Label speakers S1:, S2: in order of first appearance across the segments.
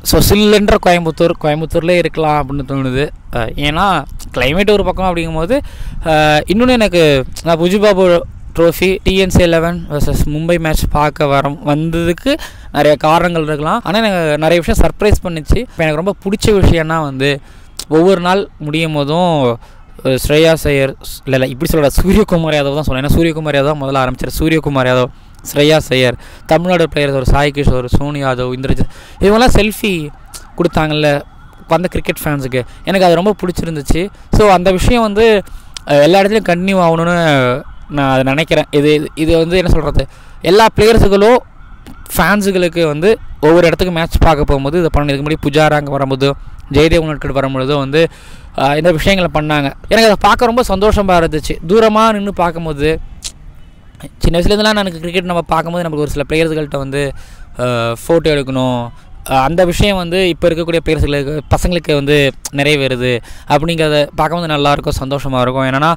S1: So சில்லுன்ற Coimbatore கோயம்புத்தூர்லேயே இருக்கலாம் அப்படின்னு தோணுது அஹ் ஏன்னா climate ஒரு பக்கம் அப்படிங்கும்போது அஹ் இன்னொன்று எனக்கு நான் Buchibabu trophy TNC eleven versus Mumbai match பார்க்க வர வந்ததுக்கு நிறைய காரணங்கள் இருக்கலாம் ஆனால் எனக்கு நிறைய விஷயம் சர்ப்ரைஸ் பண்ணிச்சு இப்போ எனக்கு ரொம்ப பிடிச்ச விஷயம்னா வந்து ஒவ்வொரு நாள் முடியும் போதும் அஹ் ஸ்ரேயா ஐயர் இல்லை இல்லை இப்படி சொல்கிற சூரியகுமார் யாதவ் தான் சொல்லுவேன் ஏன்னா சூரியகுமார் யாதவ் முதல்ல ஆரம்பிச்சார் சூரியகுமார் யாதவ் ஸ்ரேயா ஐயர் தமிழ்நாடு பிளேயர்ஸ் ஒரு சாய் கிஷோர் சோனி யாதவ் இந்திரஜித் இவங்கெல்லாம் செல்ஃபி கொடுத்தாங்கல்ல வந்த கிரிக்கெட் ஃபேன்ஸுக்கு எனக்கு அது ரொம்ப பிடிச்சிருந்துச்சு ஸோ அந்த விஷயம் வந்து அஹ், எல்லா இடத்துலையும் கன்டினியூ ஆகணும்னு நான் அதை நினைக்கிறேன் இது இது வந்து என்ன சொல்கிறது எல்லா பிளேயர்ஸுகளும் ஃபேன்ஸுகளுக்கு வந்து ஒவ்வொரு இடத்துக்கு மேட்ச் பார்க்க போகும்போது இதை பண்ணணும் இதுக்கு முன்னாடி புஜாரா அங்கே வரும்போது ஜெயதேவ் உனட்கட் வரும்பொழுது வந்து ஆஹ், இந்த விஷயங்களை பண்ணாங்க எனக்கு அதை பார்க்க ரொம்ப சந்தோஷமாக இருந்துச்சு தூரமாக நின்று பார்க்கும்போது சின்ன வயசுலேருந்துலாம் எனக்கு கிரிக்கெட் நம்ம பார்க்கும்போது நமக்கு ஒரு சில பிளேயர்கள்ட்ட வந்து ஃபோட்டோ எடுக்கணும் ஆஹ், அந்த விஷயம் வந்து இப்போ இருக்கக்கூடிய பிளேயர்ஸுகளுக்கு பசங்களுக்கு வந்து நிறைவேறுது அப்படிங்கிறத பார்க்கும்போது நல்லாயிருக்கும் சந்தோஷமாக இருக்கும் என்னென்னா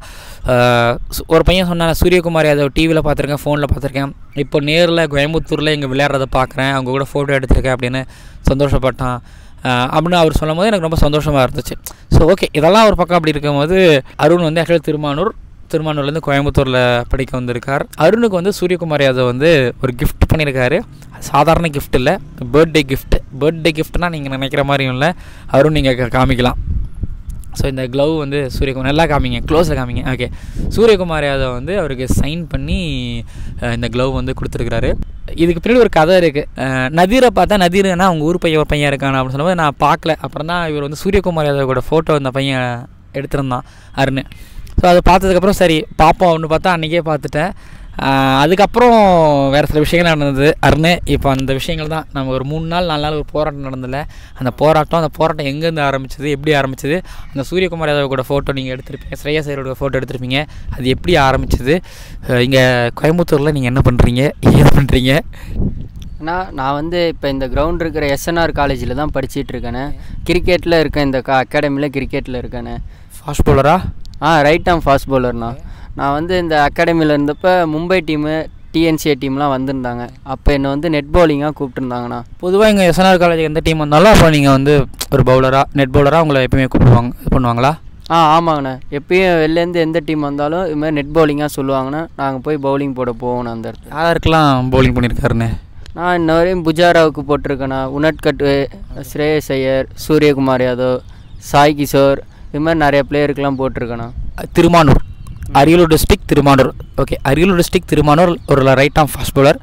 S1: ஒரு பையன் சொன்னான் சூரியகுமார் யாதவ் டிவியில் பார்த்துருக்கேன் ஃபோனில் பார்த்துருக்கேன் இப்போ நேரில் கோயம்புத்தூரில் இங்கே விளையாடுறத பார்க்குறேன் அவங்க கூட ஃபோட்டோ எடுத்திருக்கேன் அப்படின்னு சந்தோஷப்பட்டான் ஆஹ் அப்படின்னு அவர் சொல்லும் போது எனக்கு ரொம்ப சந்தோஷமாக இருந்துச்சு ஸோ ஓகே இதெல்லாம் ஒரு பக்கம் அப்படி இருக்கும்போது அருண் வந்து ஆக்சுவலாக திருமானூர் திருமானூர்லேருந்து கோயம்புத்தூரில் படிக்க வந்திருக்கார் அருணுக்கு வந்து சூரியகுமார் யாதவ் வந்து ஒரு கிஃப்ட் பண்ணியிருக்காரு சாதாரண கிஃப்ட் இல்லை பர்த்டே கிஃப்ட் பர்த்டே கிஃப்ட்னா நீங்கள் நினைக்கிற மாதிரியும் இல்லை அருண் நீங்கள் காமிக்கலாம் ஸோ இந்த க்ளவ் வந்து சூரியகுமார் நல்லா காமிங்க க்ளோஸில் காமிங்க ஓகே சூரியகுமார் யாதவ் வந்து அவருக்கு சைன் பண்ணி அஹ், இந்த க்ளவ் வந்து கொடுத்துருக்குறாரு இதுக்கு பின்னாடி ஒரு கதை இருக்குது நதீரை பார்த்தா நதீர்னா அவங்க ஊர் பையன் ஒரு பையன் இருக்கான அப்படின்னு சொல்லும்போது நான் பார்க்கல அப்புறம் தான் இவர் வந்து சூரியகுமார் யாதவோட ஃபோட்டோ இந்த பையன் எடுத்திருந்தான் அருண் ஸோ அதை பார்த்ததுக்கப்புறம் சரி பார்ப்போம் அப்படின்னு பார்த்தா அன்றைக்கே பார்த்துட்டேன் ஆஹ் அதுக்கப்புறம் வேறு சில விஷயங்கள் நடந்தது அருண் இப்போ அந்த விஷயங்கள் தான் நம்ம ஒரு மூணு நாள் நாலு நாள் ஒரு போராட்டம் நடந்ததில்ல அந்த போராட்டம் அந்த போராட்டம் எங்கேருந்து ஆரம்பிச்சது எப்படி ஆரம்பிச்சது அந்த சூரியகுமார் யாதவ் கூட ஃபோட்டோ நீங்கள் எடுத்திருப்பீங்க ஸ்ரேயா சைரோட ஃபோட்டோ எடுத்திருப்பீங்க அது எப்படி ஆரம்பிச்சது இங்கே கோயம்புத்தூரில் நீங்கள் என்ன பண்ணுறீங்க ஏது பண்ணுறீங்க
S2: அண்ணா நான் வந்து இப்போ இந்த கிரவுண்ட் இருக்கிற எஸ்என்ஆர் காலேஜில் தான் படிச்சிட்டு இருக்கேனே கிரிக்கெட்டில் இருக்கேன் இந்த கா அகாடமியில் கிரிக்கெட்டில் இருக்கேனே
S1: ஃபாஸ்ட் பவுலரா
S2: ஆ ரைட் ஆம் ஃபாஸ்ட் பவுலர்ண்ணா நான் வந்து இந்த அகாடமியில் இருந்தப்போ மும்பை டீமு டிஎன்சிஏ டீம்லாம் வந்திருந்தாங்க அப்போ என்னை வந்து நெட் பவுலிங்காக கூப்பிட்டுருந்தாங்கண்ணா
S1: பொதுவாக இங்கே எஸ்என்ஆர் காலேஜ் எந்த டீம் வந்தாலும் அப்போ நீங்கள் வந்து ஒரு பவுலராக நெட் பவுலராக உங்களை எப்பயுமே கூப்பிடுவாங்க இது பண்ணுவாங்களா
S2: ஆ ஆமாங்கண்ணா எப்பயும் வெளிலேருந்து எந்த டீம் வந்தாலும் இது மாதிரி நெட் பவுலிங்காக சொல்லுவாங்கண்ணா நாங்கள் போய் பவுலிங் போட போவோம் அந்த இடத்துல
S1: யாருக்கெல்லாம் பவுலிங் பண்ணியிருக்காருன்னு
S2: நான் இன்ன வரையும் புஜாராவுக்கு போட்டிருக்கேண்ணா உனட்கட்டு ஸ்ரேயஸ் ஐயர் சூரியகுமார் யாதவ் சாய் கிஷோர் இது மாதிரி நிறைய பிளேயருக்கெல்லாம் போட்டிருக்கேண்ணா
S1: Thirumanur Ariyalur district Thirumanur okay Ariyalur district Thirumanur ஒரு ரைட் ஆம் ஃபாஸ்ட் பவுலர்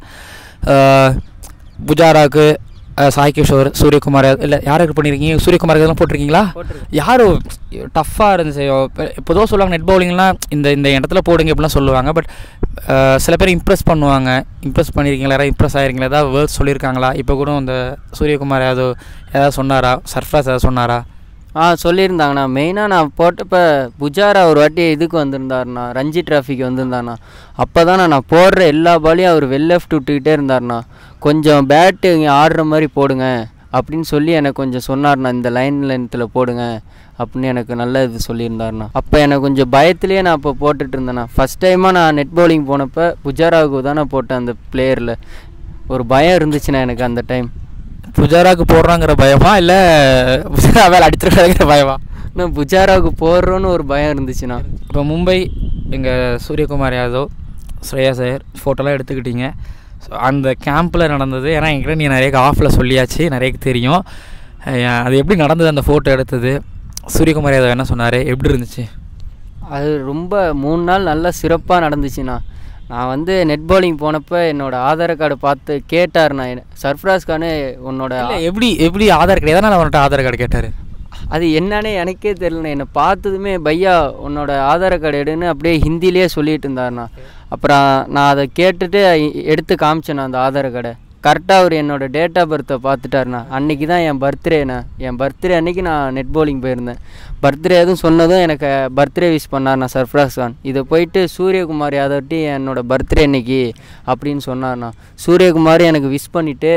S1: புஜாராவுக்கு அஹ், சாய் கிஷோர் சூரியகுமார் இல்லை யாருக்கு பண்ணியிருக்கீங்க சூரியகுமார் இதெல்லாம் போட்டிருக்கீங்களா யார் டஃப்பாக இருந்துச்சு இப்போ பொதுவாக சொல்லுவாங்க நெட் பவுலிங்லாம் இந்த இந்த இடத்துல போடுங்க இப்படிலாம் சொல்லுவாங்க பட் சில பேர் இம்ப்ரெஸ் பண்ணுவாங்க இம்ப்ரெஸ் பண்ணியிருக்கீங்களா யாராவது இம்ப்ரெஸ் ஆயிருக்கீங்களா ஏதாவது வேர்ட்ஸ் சொல்லியிருக்காங்களா இப்போ கூட இந்த சூரியகுமார் யாதவ் ஏதாவது சொன்னாரா சர்ஃப்ராஸ் ஏதாவது சொன்னாரா
S2: ஆ சொல்லியிருந்தாங்கண்ணா மெயினாக நான் போட்டப்போ புஜாரா ஒரு வாட்டி இதுக்கு வந்திருந்தாருண்ணா ரஞ்சி டிராஃபிக் வந்திருந்தாருண்ணா அப்போ தான் நான் போடுற எல்லா பாலையும் அவர் வெல் லெஃப்ட் விட்டுக்கிட்டே இருந்தாருண்ணா கொஞ்சம் பேட்டு இங்கே ஆடுற மாதிரி போடுங்க அப்படின்னு சொல்லி எனக்கு கொஞ்சம் சொன்னார்ண்ணா இந்த லைன் லென்த்தில் போடுங்க அப்படின்னு எனக்கு நல்ல இது சொல்லியிருந்தாருண்ணா அப்போ எனக்கு கொஞ்சம் பயத்துலேயே நான் அப்போ போட்டுட்டு இருந்தேண்ணா ஃபஸ்ட் டைமாக நான் நெட் பவுலிங் போனப்போ புஜாராவுக்கு தானே போட்டேன் அந்த பிளேயரில் ஒரு பயம் இருந்துச்சுண்ணா எனக்கு அந்த டைம்
S1: புஜாராக்கு போடுறாங்கிற பயமா இல்லை புஜாரா வேலை அடிச்சிருக்காங்கிற பயமா
S2: இன்னும் புஜாராவுக்கு போடுறோன்னு ஒரு பயம் இருந்துச்சுண்ணா
S1: இப்போ மும்பை எங்கள் சூரியகுமார் யாதவ் ஸ்ரேயா சார் ஃபோட்டோலாம் எடுத்துக்கிட்டீங்க ஸோ அந்த கேம்பில் நடந்தது ஏன்னா என்கிட்ட நீ நிறைய ஆஃபில் சொல்லியாச்சு நிறைய தெரியும் அஹ் அது எப்படி நடந்தது அந்த ஃபோட்டோ எடுத்தது சூரியகுமார் யாதவ் என்ன சொன்னார் எப்படி இருந்துச்சு
S2: அது ரொம்ப மூணு நாள் நல்லா சிறப்பாக நடந்துச்சுண்ணா நான் வந்து நெட் பவுலிங் போனப்போ என்னோட ஆதார் கார்டு பார்த்து கேட்டாருண்ணா என்ன- சர்ஃப்ராஸ் கானு உன்னோட
S1: இல்லை எப்படி எப்படி ஆதார் கார்டு எதனால் அவன்கிட்ட ஆதார் கார்டு கேட்டார்
S2: அது என்னன்னே எனக்கே தெரியலண்ணா என்னை பார்த்ததுமே பையா உன்னோட ஆதார் கார்டு எடுன்னு அப்படியே ஹிந்திலேயே சொல்லிட்டு இருந்தாருண்ணா அப்புறம் நான் அதை கேட்டுட்டு எ- எடுத்து காமிச்சேண்ணா அந்த ஆதார் கார்டை கரெக்டாக அவர் என்னோட டேட் ஆஃப் பர்த்தை பார்த்துட்டாருண்ணா அன்றைக்கி தான் என் பர்த்டேண்ணா என் பர்த்டே அன்னைக்கு நான் நெட் பவுலிங் போயிருந்தேன் பர்த்டே எதுவும் சொன்னதும் எனக்கு பர்த்டே விஷ் பண்ணார்ண்ணா சர்ஃப்ராஸ் கான் இதை போயிட்டு சூரியகுமார் யாதவ்ட்டி என்னோட பர்த்டே அன்னைக்கு அப்படின்னு சொன்னார்ண்ணா சூரியகுமார் எனக்கு விஷ் பண்ணிவிட்டு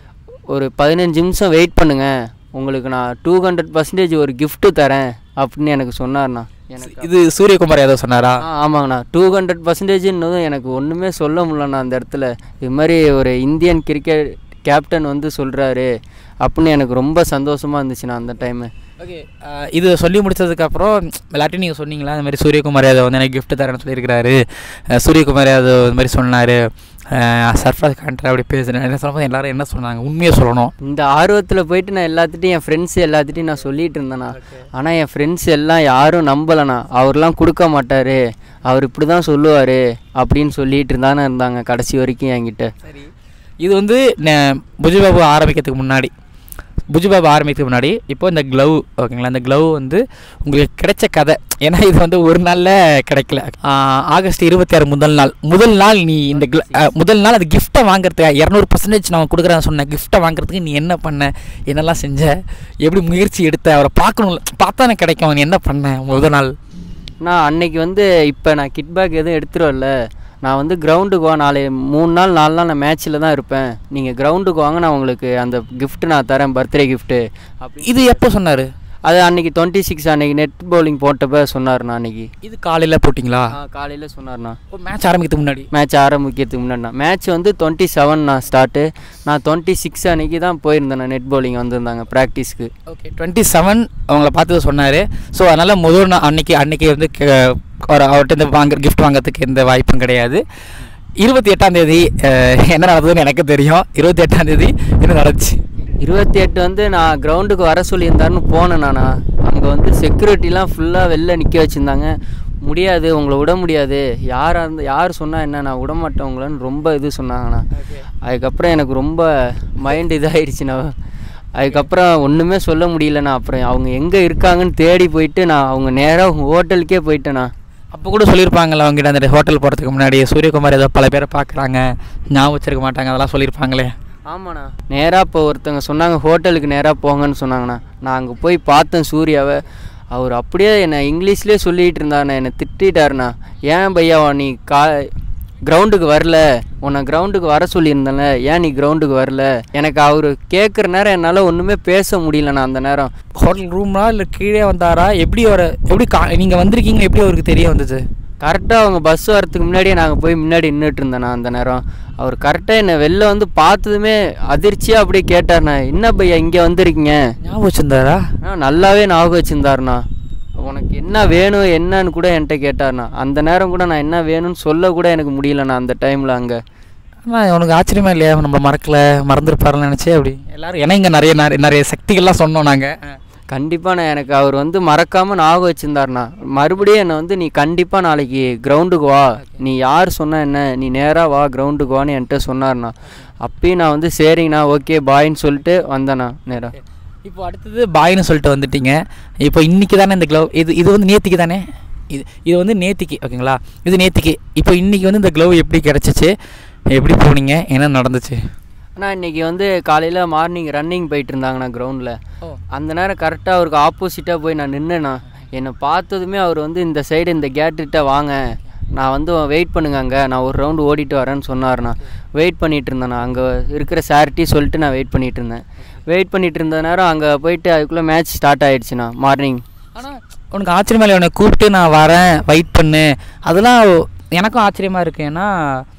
S2: ஒரு பதினஞ்சு நிமிஷம் வெயிட் பண்ணுங்க உங்களுக்கு நான் டூ ஹண்ட்ரட் பர்சன்டேஜ் ஒரு gift தரேன் அப்படின்னு எனக்கு சொன்னார்ண்ணா எனக்கு
S1: இது சூரியகுமார் யாதவ் சொன்னாரா
S2: ஆ ஆமாங்கண்ணா டூ ஹண்ட்ரட் பர்சன்டேஜ்னதும் எனக்கு ஒன்றுமே சொல்ல முடியலண்ணா அந்த இடத்துல இது மாதிரி ஒரு இந்தியன் கிரிக்கெட் கேப்டன் வந்து சொல்கிறாரு அப்படின்னு எனக்கு ரொம்ப சந்தோஷமாக இருந்துச்சுண்ணா அந்த டைமு
S1: ஓகே இது சொல்லி முடிச்சதுக்கப்புறம் எல்லாத்தையும் நீங்கள் சொன்னீங்களா இந்த மாதிரி சூரியகுமார் யாதவ் வந்து எனக்கு gift தரேன்னு சொல்லியிருக்கிறாரு அஹ் சூரியகுமார் யாதவ் இந்த மாதிரி சொன்னார் சர்ஃப்ராஸ் கான்ட்ரா அப்படி பேசுகிறேன் என்ன சொல்லும்போது எல்லாரும் என்ன சொன்னாங்க உண்மையை சொல்லணும்
S2: இந்த ஆர்வத்தில் போயிட்டு நான் எல்லாத்துட்டையும் என் ஃப்ரெண்ட்ஸ் எல்லாத்துட்டையும் நான் சொல்லிட்டு இருந்தேண்ணா ஆனால் என் ஃப்ரெண்ட்ஸ் எல்லாம் யாரும் நம்பலைண்ணா அவர்லாம் கொடுக்க மாட்டார் அவர் இப்படி தான் சொல்லுவார் அப்படின்னு சொல்லிட்டு இருந்தானே இருந்தாங்க கடைசி வரைக்கும் என்கிட்ட
S1: சரி இது வந்து ந- புஜிபாபு ஆரம்பிக்கிறதுக்கு முன்னாடி புஜிபாபு ஆரம்பிக்கிறதுக்கு முன்னாடி இப்போ இந்த க்ளவ் ஓகேங்களா இந்த க்ளவ் வந்து உங்களுக்கு கிடைச்ச கதை ஏன்னா இது வந்து ஒரு நாளில் கிடைக்கல ஆஹ் ஆகஸ்ட் இருபத்தி ஆறு முதல் நாள் முதல் நாள் நீ இந்த gla- ஆஹ் முதல் நாள் அந்த கிஃப்ட்டை வாங்குறதுக்கு இரநூறு பர்சன்டேஜ் நான் கொடுக்குறேன் சொன்னேன் கிஃப்ட்டை வாங்குறதுக்கு நீ என்ன பண்ண என்னெல்லாம் செஞ்ச எப்படி முயற்சி எடுத்த அவரை பார்க்கணும்ல பார்த்தா எனக்கு கிடைக்கும் நீ என்ன பண்ண முதல் நாள்
S2: நான் அன்னைக்கு வந்து இப்போ நான் கிட் பேக் எதுவும் எடுத்துட்டு வரல நான் வந்து கிரவுண்டுக்கு வா நாளை மூணு நாள் நாலு நாள் நான் மேட்ச்சில் தான் இருப்பேன் நீங்கள் கிரவுண்டுக்கு வாங்க நான் உங்களுக்கு அந்த gift நான் தரேன் பர்த்டே கிஃப்ட்டு அப்படி
S1: இது எப்போ சொன்னார்
S2: அது அன்னைக்கு டுவெண்ட்டி சிக்ஸ் அன்னைக்கு நெட் பவுலிங் போட்டப்ப சொன்னார்ண்ணா அன்னைக்கு
S1: இது காலையில் போட்டிங்களா
S2: காலையில் சொன்னார்ண்ணா
S1: மேட்ச் ஆரம்பிக்கிறதுக்கு முன்னாடி
S2: மேட்ச் ஆரம்பிக்கிறதுக்கு முன்னாடிண்ணா மேட்ச் வந்து டுவெண்ட்டி செவன்ண்ணா ஸ்டார்ட்டு நான் டுவெண்ட்டி சிக்ஸ் அன்னைக்கு தான் போயிருந்தேண்ணா நெட் பவுலிங் வந்திருந்தாங்க ப்ராக்டிஸ்க்கு
S1: ஓகே டுவெண்ட்டி செவன் அவங்கள பார்த்து சொன்னார் ஸோ அதனால் முதல் நாள் அன்னைக்கு அன்னைக்கு வந்து க- ஒரு அவர்கிட்ட இந்த வாங்க கிஃப்ட் வாங்குறதுக்கு எந்த வாய்ப்பும் கிடையாது இருபத்தி எட்டாம் தேதி அஹ், என்ன நடந்ததுன்னு எனக்கு தெரியும் இருபத்தி எட்டாம் தேதி என்ன நடந்துச்சு
S2: இருபத்தி எட்டு வந்து நான் கிரவுண்டுக்கு வர சொல்லியிருந்தாருன்னு போனேன் நானா அங்கே வந்து செக்யூரிட்டிலாம் ஃபுல்லாக வெளில நிற்க வச்சுருந்தாங்க முடியாது உங்களை விட முடியாது யாராக இருந்து யார் சொன்னால் என்ன நான் விட மாட்டேன் உங்களன்னு ரொம்ப இது சொன்னாங்கண்ணா அதுக்கப்புறம் எனக்கு ரொம்ப மைண்ட் இதாகிடுச்சுண்ணா அதுக்கப்புறம் ஒன்றுமே சொல்ல முடியலண்ணா அப்புறம் அவங்க எங்கே இருக்காங்கன்னு தேடி போயிட்டு நான் அவங்க நேராக ஹோட்டலுக்கே போயிட்டேண்ணா
S1: அப்போ கூட சொல்லியிருப்பாங்கல்ல அவங்ககிட்ட அந்த ஹோட்டல் போகிறதுக்கு முன்னாடி சூரியகுமார் ஏதோ பல பேரை பார்க்குறாங்க ஞாபகம் வச்சிருக்க மாட்டாங்க அதெல்லாம் சொல்லியிருப்பாங்களே
S2: ஆமாண்ணா நேராக இப்போ ஒருத்தவங்க சொன்னாங்க ஹோட்டலுக்கு நேராக போங்கன்னு சொன்னாங்கண்ணா நான் அங்கே போய் பார்த்தேன் சூர்யாவை அவர் அப்படியே என்னை இங்கிலீஷ்லேயே சொல்லிகிட்டு இருந்தாருண்ணா என்னை திட்டிட்டாருண்ணா ஏன் பையா நீ கா கிரவுண்டுக்கு வரல உன்னை கிரவுண்டுக்கு வர சொல்லியிருந்தேன்ல ஏன் நீ கிரவுண்டுக்கு வரல எனக்கு அவர் கேட்குற நேரம் என்னால் ஒன்றுமே பேச முடியலண்ணா அந்த நேரம்
S1: ஹோட்டல் ரூமா இல்லை கீழே வந்தாரா எப்படி அவரை எப்படி கா நீங்கள் வந்திருக்கீங்க எப்படி அவருக்கு தெரிய வந்தது
S2: கரெக்டாக அவங்க பஸ் வரதுக்கு முன்னாடியே நாங்கள் போய் முன்னாடி நின்றுட்டு இருந்தேண்ணா அந்த நேரம் அவர் கரெக்டாக என்னை வெளில வந்து பார்த்ததுமே அதிர்ச்சியாக அப்படியே கேட்டார்ண்ணா என்ன பையா இங்கே வந்திருக்கீங்க
S1: ஞாபகம் வச்சிருந்தாரா
S2: ஆ நல்லாவே ஞாபகம் வச்சிருந்தாருண்ணா உனக்கு என்ன வேணும் என்னன்னு கூட என்கிட்ட கேட்டாருண்ணா அந்த நேரம் கூட நான் என்ன வேணும்னு சொல்ல கூட எனக்கு முடியலண்ணா அந்த டைமில் அங்கே
S1: ஆனால் உனக்கு ஆச்சரியமா இல்லையா நம்மளை மறக்கல மறந்துருப்பாருன்னு நினச்சே அப்படி எல்லாரும் ஏன்னா இங்கே நிறைய நிறைய நிறைய சக்திகள்லாம் சொன்னோம் நாங்கள்
S2: கண்டிப்பாக நான் எனக்கு அவர் வந்து மறக்காமல் ஞாபகம் வச்சிருந்தாருண்ணா மறுபடியும் என்னை வந்து நீ கண்டிப்பாக நாளைக்கு கிரவுண்டுக்கு வா நீ யார் சொன்ன என்ன நீ நேராக வா கிரவுண்டுக்கு வான்னு என்கிட்ட சொன்னார்ண்ணா அப்பயும் நான் வந்து சரிங்கண்ணா ஓகே பாய்ன்னு சொல்லிட்டு வந்தேண்ணா நேராக
S1: இப்போ அடுத்தது பாய்னு சொல்லிட்டு வந்துட்டீங்க இப்போ இன்னைக்கு தானே இந்த க்ளவ் இது இது வந்து நேத்திக்கு தானே இது இது வந்து நேத்திக்கு ஓகேங்களா இது நேத்திக்கு இப்போ இன்னைக்கு வந்து இந்த க்ளவ் எப்படி கிடச்சிச்சு எப்படி போனீங்க என்ன நடந்துச்சு
S2: ஆனால் இன்றைக்கி வந்து காலையில் மார்னிங் ரன்னிங் போயிட்டு இருந்தாங்கண்ணா கிரவுண்டில்
S1: ஓ.
S2: அந்த நேரம் கரெக்டாக அவருக்கு ஆப்போசிட்டாக போய் நான் நின்னேண்ணா என்னை பார்த்ததுமே அவர் வந்து இந்த சைடு இந்த கேட்டுகிட்ட வாங்க நான் வந்து வெயிட் பண்ணுங்க அங்கே நான் ஒரு ரவுண்டு ஓடிட்டு வரேன்னு சொன்னார்ண்ணா வெயிட் பண்ணிட்டு இருந்தேண்ணா அங்கே இருக்கிற சார்ட்டி சொல்லிட்டு நான் வெயிட் பண்ணிட்டு இருந்தேன் வெயிட் பண்ணிட்டு இருந்த நேரம் அங்கே போயிட்டு அதுக்குள்ளே மேட்ச் ஸ்டார்ட் ஆயிடுச்சுண்ணா மார்னிங்
S1: ஆனால் உனக்கு ஆச்சரியமா இல்லை உன்னை கூப்பிட்டு நான் வரேன் வெயிட் பண்ணு அதெல்லாம் எனக்கும் ஆச்சரியமாக இருக்கு ஏன்னா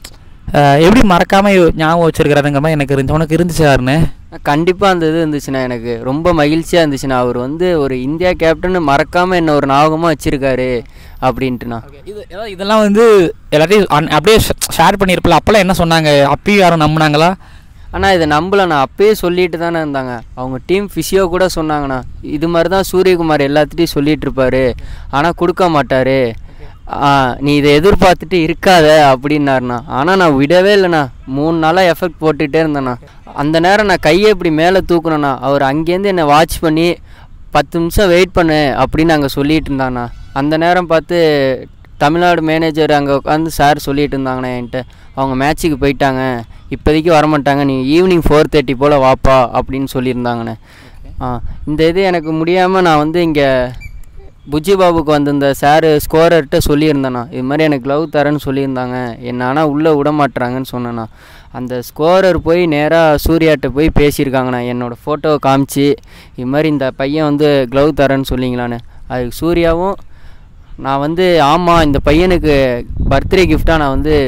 S1: அஹ், எப்படி மறக்காமல் ஞாபகம் வச்சிருக்கிறதுங்கிற மாதிரி எனக்கு இருந்துச்சு உனக்கு இருந்துச்சு யாருன்னு
S2: கண்டிப்பாக அந்த இது இருந்துச்சுண்ணா எனக்கு ரொம்ப மகிழ்ச்சியாக இருந்துச்சுண்ணா அவர் வந்து ஒரு இந்தியா கேப்டன் மறக்காமல் என்ன ஒரு ஞாபகமாக வச்சுருக்காரு அப்படின்ட்டுண்ணா
S1: இது அதாவது இதெல்லாம் வந்து எல்லாத்தையும் அன்- அப்படியே ஷேர் பண்ணியிருப்பல அப்போல்லாம் என்ன சொன்னாங்க அப்பயும் யாரும் நம்பினாங்களா
S2: ஆனால் இதை நம்பலண்ணா அப்பயே சொல்லிட்டு தானே இருந்தாங்க அவங்க டீம் ஃபிசியோ கூட சொன்னாங்கண்ணா இது மாதிரி தான் சூரியகுமார் எல்லாத்துட்டையும் சொல்லிட்டு இருப்பாரு ஆனால் கொடுக்க மாட்டாரு ஆ, நீ இதை எதிர்பார்த்துட்டு இருக்காத அப்படின்னாருண்ணா ஆனால் நான் விடவே இல்லைண்ணா மூணு நாளாக எஃபெக்ட் போட்டுகிட்டே இருந்தேண்ணா அந்த நேரம் நான் கையை இப்படி மேலே தூக்கணுண்ணா அவர் அங்கேருந்து என்னை வாட்ச் பண்ணி பத்து நிமிஷம் வெயிட் பண்ணு அப்படின்னு அங்கே சொல்லிட்டு இருந்தாண்ணா அந்த நேரம் பார்த்து தமிழ்நாடு மேனேஜர் அங்கே உட்காந்து சார் சொல்லிட்டு இருந்தாங்கண்ணே என்கிட்ட அவங்க மேட்ச்சுக்கு போயிட்டாங்க இப்போதைக்கு வரமாட்டாங்க நீ ஈவினிங் ஃபோர் தேர்ட்டி போல் வாப்பா அப்படின்னு சொல்லியிருந்தாங்கண்ணே ஆ இந்த இது எனக்கு முடியாமல் நான் வந்து இங்கே புஜ்ஜி பாபுக்கு வந்திருந்த சாரு ஸ்கோரர்கிட்ட சொல்லியிருந்தேண்ணா இது மாதிரி எனக்கு க்ளவ் தரேன்னு சொல்லியிருந்தாங்க என்ன ஆனால் உள்ளே விட மாட்டுறாங்கன்னு சொன்னேண்ணா அந்த ஸ்கோரர் போய் நேராக சூர்யாட்ட போய் பேசியிருக்காங்கண்ணா என்னோடய ஃபோட்டோவை காமிச்சு இது மாதிரி இந்த பையன் வந்து க்ளவ் தரேன்னு சொல்லிங்களான்னு அதுக்கு சூர்யாவும் நான் வந்து ஆமாம் இந்த பையனுக்கு பர்த்டே கிஃப்டாக நான் வந்து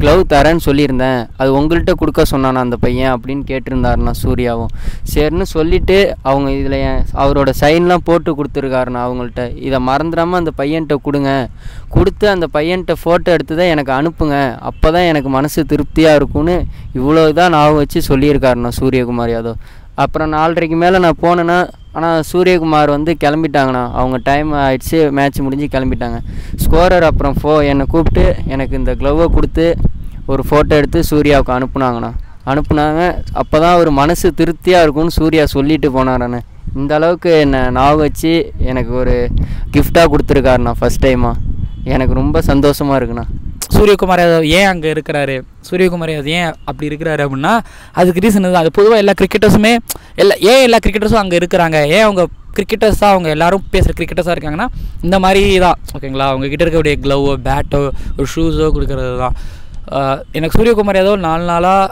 S2: க்ளவ் தரேன்னு சொல்லியிருந்தேன் அது உங்கள்கிட்ட கொடுக்க சொன்னானா அந்த பையன் அப்படின்னு கேட்டிருந்தாருண்ணா சூர்யாவும் சரின்னு சொல்லிவிட்டு அவங்க இதில் அவரோட சைன்லாம் போட்டு கொடுத்துருக்காருண்ணா அவங்கள்ட்ட இதை மறந்துடாமல் அந்த பையன்கிட்ட கொடுங்க கொடுத்து அந்த பையன்கிட்ட ஃபோட்டோ எடுத்து தான் எனக்கு அனுப்புங்க அப்போ தான் எனக்கு மனசு திருப்தியாக இருக்கும்னு இவ்வளோ தான் நான் வச்சு சொல்லியிருக்காருண்ணா சூரியகுமார் யாதவ் அப்புறம் நாலரைக்கு மேலே நான் போனேன்னா ஆனால் சூரியகுமார் வந்து கிளம்பிட்டாங்கண்ணா அவங்க டைம் ஆயிடுச்சு மேட்ச் முடிஞ்சு கிளம்பிட்டாங்க ஸ்கோரர் அப்புறம் ஃபோ என்னை கூப்பிட்டு எனக்கு இந்த க்ளவ்வை கொடுத்து ஒரு ஃபோட்டோ எடுத்து சூர்யாவுக்கு அனுப்புனாங்கண்ணா அனுப்புனாங்க அப்போ தான் ஒரு மனசு திருப்தியாக இருக்கும்னு சூர்யா சொல்லிட்டு போனாரண்ணே இந்த அளவுக்கு என்னை ஞாபகம் வச்சு எனக்கு ஒரு கிஃப்டாக கொடுத்துருக்காருண்ணா ஃபஸ்ட் டைமாக எனக்கு ரொம்ப சந்தோஷமாக இருக்குண்ணா
S1: சூரியகுமார் யாதவ் ஏன் அங்கே இருக்கிறாரு சூரியகுமார் யாதவ் ஏன் அப்படி இருக்கிறாரு அப்படின்னா அதுக்கு ரீசன் தான் அது பொதுவாக எல்லா கிரிக்கெட்டர்ஸுமே எல்லா ஏன் எல்லா கிரிக்கெட்டர்ஸும் அங்கே இருக்கிறாங்க ஏன் அவங்க கிரிக்கெட்டர்ஸாக அவங்க எல்லாரும் பேசுகிற கிரிக்கெட்டர்ஸாக இருக்காங்கன்னா இந்த மாதிரி தான் ஓகேங்களா அவங்க கிட்ட இருக்கக்கூடிய க்ளவோ பேட்டோ ஒரு ஷூஸோ கொடுக்கறது தான் ஆஹ் எனக்கு சூரியகுமார் யாதவ் நாலு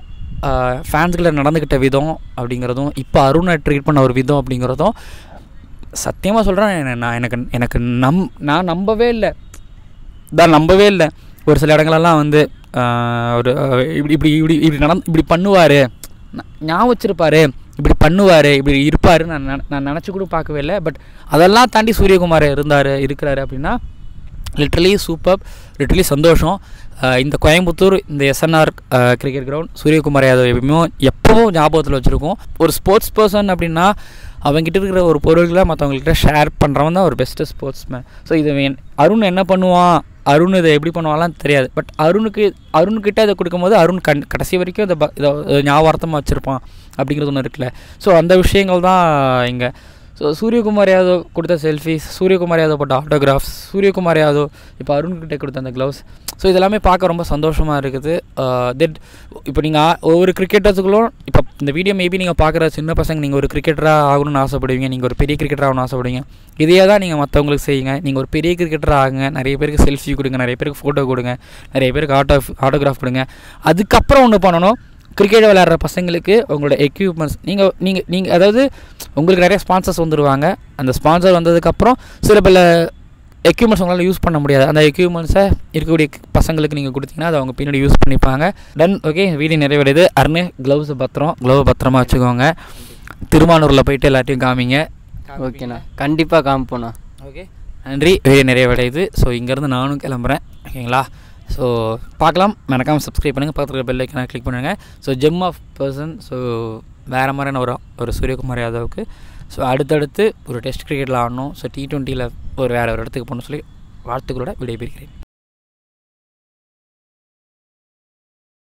S1: நாளாக ஃபேன்ஸ்களை நடந்துக்கிட்ட விதம் அப்படிங்கிறதும் இப்போ அருணை ட்ரீட் பண்ண ஒரு விதம் அப்படிங்கிறதும் சத்தியமாக சொல்கிறேன் நான் எனக்கு எனக்கு நம் நான் நம்பவே இல்லை தான் நம்பவே இல்லை ஒரு சில இடங்களெல்லாம் வந்து ஆஹ், ஒரு ஆஹ், இப்படி இப்படி இப்படி இப்படி நடந்து இப்படி பண்ணுவார் ஞாபகம் வச்சிருப்பாரு இப்படி பண்ணுவார் இப்படி இருப்பார் நான் நின- நான் நினச்சி கூட பார்க்கவே இல்லை பட் அதெல்லாம் தாண்டி சூரியகுமார் இருந்தார் இருக்கிறாரு அப்படின்னா லிட்ரலி சூப்பர் லிட்ரலி சந்தோஷம் ஆஹ், இந்த கோயம்புத்தூர் இந்த SNR cricket ground Suryakumar Yadav எப்பயுமே எப்பவும் ஞாபகத்தில் வச்சுருக்கோம் ஒரு ஸ்போர்ட்ஸ் பர்சன் அப்படின்னா அவங்ககிட்ட இருக்கிற ஒரு பொருள்களை மற்றவங்கள்ட்ட ஷேர் பண்ணுறவன் தான் ஒரு பெஸ்ட்டு ஸ்போர்ட்ஸ்மேன் ஸோ இது வேண்- அருண் என்ன பண்ணுவான் அருண் இதை எப்படி பண்ணுவான்லாம் தெரியாது பட் அருணுக்கு அருண்கிட்ட இதை கொடுக்கும்போது அருண் கண் கடைசி வரைக்கும் இதை ப- இதை ஞாபகார்த்தமாக வச்சுருப்பான் அப்படிங்கிறது ஒன்று இருக்குல்ல ஸோ அந்த விஷயங்கள் தான் இங்கே ஸோ சூரியகுமார் யாதவ் கொடுத்த செல்ஃபிஸ் சூரியகுமார் யாதவ் போட்ட ஆட்டோகிராஃப்ஸ் சூரியகுமார் யாதவ் இப்போ அருண்கிட்ட கொடுத்த அந்த க்ளவுஸ் ஸோ இதெல்லாமே பார்க்க ரொம்ப சந்தோஷமாக இருக்குது தெட் இப்போ நீங்கள் ஒவ்வொரு கிரிக்கெட்டர்ஸுகளும் இப்போ இந்த வீடியோ மேபி நீங்கள் பார்க்குற சின்ன பசங்க நீங்கள் ஒரு கிரிக்கெட்டராக ஆகணும்னு ஆசைப்படுவீங்க நீங்கள் ஒரு பெரிய கிரிக்கெட்டர் ஆகணும்னு ஆசைப்படுவீங்க இதையே தான் நீங்கள் மற்றவங்களுக்கு செய்யுங்க நீங்கள் ஒரு பெரிய கிரிக்கெட்டர் ஆகுங்க நிறைய பேருக்கு செல்ஃபி கொடுங்க நிறைய பேருக்கு ஃபோட்டோ கொடுங்க நிறைய பேருக்கு ஆட்டோ ஆட்டோகிராஃப் கொடுங்க அதுக்கப்புறம் ஒன்று பண்ணணும் கிரிக்கெட் விளையாடுற பசங்களுக்கு உங்களோட எக்யூப்மெண்ட்ஸ் நீங்கள் நீங்கள் நீங்கள் அதாவது உங்களுக்கு நிறைய ஸ்பான்சர்ஸ் வந்துடுவாங்க அந்த ஸ்பான்சர் வந்ததுக்கப்புறம் சில பல எக்யூப்மெண்ட்ஸ் உங்களால் யூஸ் பண்ண முடியாது அந்த எக்யூப்மெண்ட்ஸை இருக்கக்கூடிய பசங்களுக்கு நீங்கள் கொடுத்தீங்கன்னா அதை அவங்க பின்னாடி யூஸ் பண்ணிப்பாங்க டன் ஓகே வீடியோ நிறைவடையுது அருண் க்ளவுஸை பத்திரம் க்ளவ் பத்திரமா வச்சுக்கோங்க திருமானூரில் போயிட்டு எல்லாத்தையும் காமிங்க
S2: ஓகேண்ணா கண்டிப்பாக காமிப்போண்ணா
S1: ஓகே நன்றி வீடியோ நிறைவடையுது ஸோ இங்கேருந்து நானும் கிளம்புறேன் ஓகேங்களா ஸோ பார்க்கலாம் மறக்காமல் சப்ஸ்கிரைப் பண்ணுங்கள் பக்கத்தில் பெல் ஐக்கனை கிளிக் பண்ணுங்கள் so gem of person so வேறு மாதிரியான ஒரு ஒரு சூரியகுமார் யாதவுக்கு ஸோ அடுத்தடுத்து ஒரு டெஸ்ட் கிரிக்கெட்டில் ஆடணும் ஸோ டி டுவெண்ட்டியில் ஒரு வேறு ஒரு இடத்துக்கு போகணும்னு சொல்லி வாழ்த்துக்களோட விடைபெறுகிறேன்